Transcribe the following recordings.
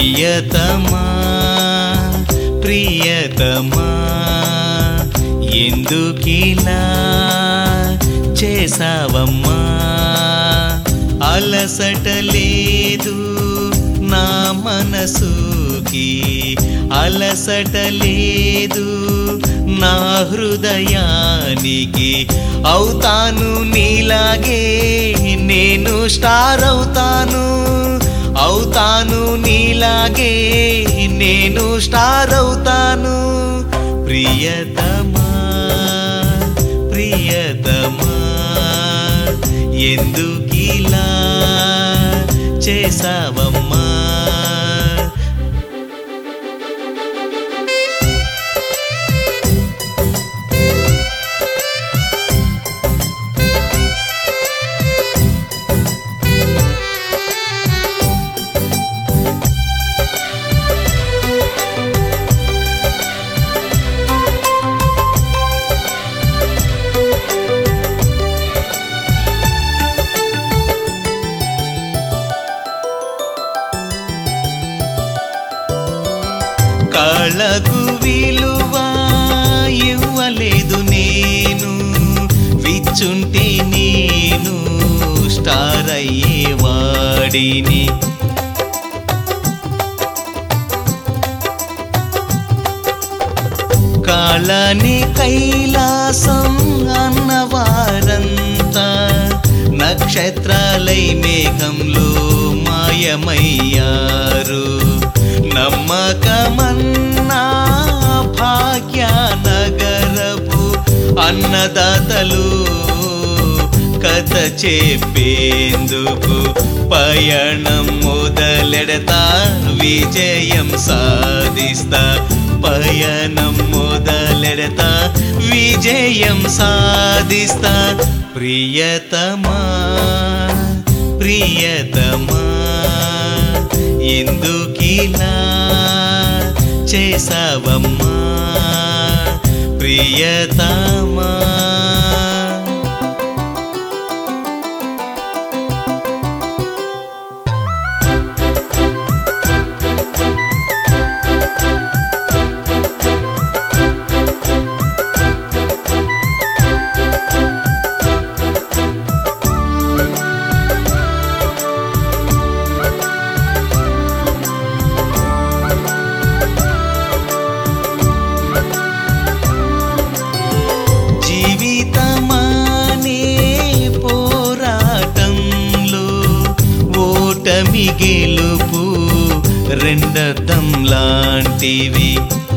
ప్రియతమా ప్రియతమా ఎందుకిలా చేసావమ్మా అలసట లేదు నా మనసుకి అలసట లేదు నా హృదయానికి అవుతాను నీలాగే నేను స్టార్ అవుతాను అవుతాను నీలాగే నేను స్టార్ అవుతాను ప్రియతమా ప్రియతమా ఎందుకిలా చేసావమ్మా కళకు విలువ ఇవ్వలేదు నేను విచ్చుంటే నేను స్టార్ అయ్యేవాడిని కాళని కైలాసం అన్నవారంతా నక్షత్రాలై మేఘంలో మాయమయ్యారు నమ్మకమన్నా భాగ్యనగరపు అన్నదాతలు కథ చెప్పేందుకు పయణం మొదలెడతా విజయం సాధిస్తా పయనం మొదలెడతా విజయం సాధిస్తా ప్రియతమా ప్రియతమా ఎందుకిలా చేసావమ్మా ప్రియతమా జీవితమానే పోరాటంలో ఓటమి గెలుపు రెండర్థం లాంటివి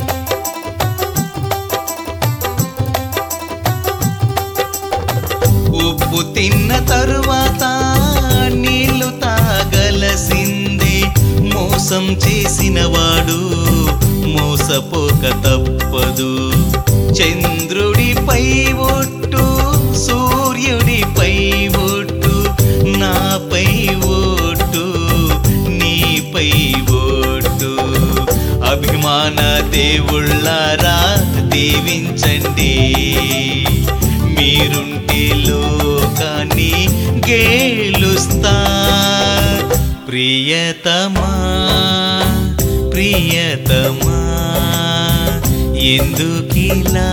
ఉప్పు తిన్న తరువాత నీళ్లు తాగలసిందే మోసం చేసిన వాడు మోసపోక తప్పదు చంద్రుడిపై ఒట్టు సూర్యుడిపై ఒట్టు నాపై ఓటు నీపై ఓటు అభిమాన దేవుళ్ళారా దీవించండి మీరుంటే లోకాన్ని గేలుస్తా ప్రియతమా ప్రియతమా ఎందుకిలా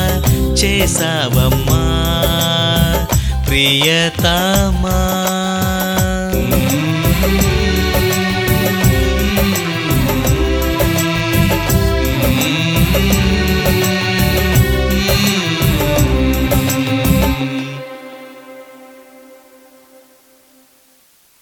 చేసావమ్మా ప్రియతమా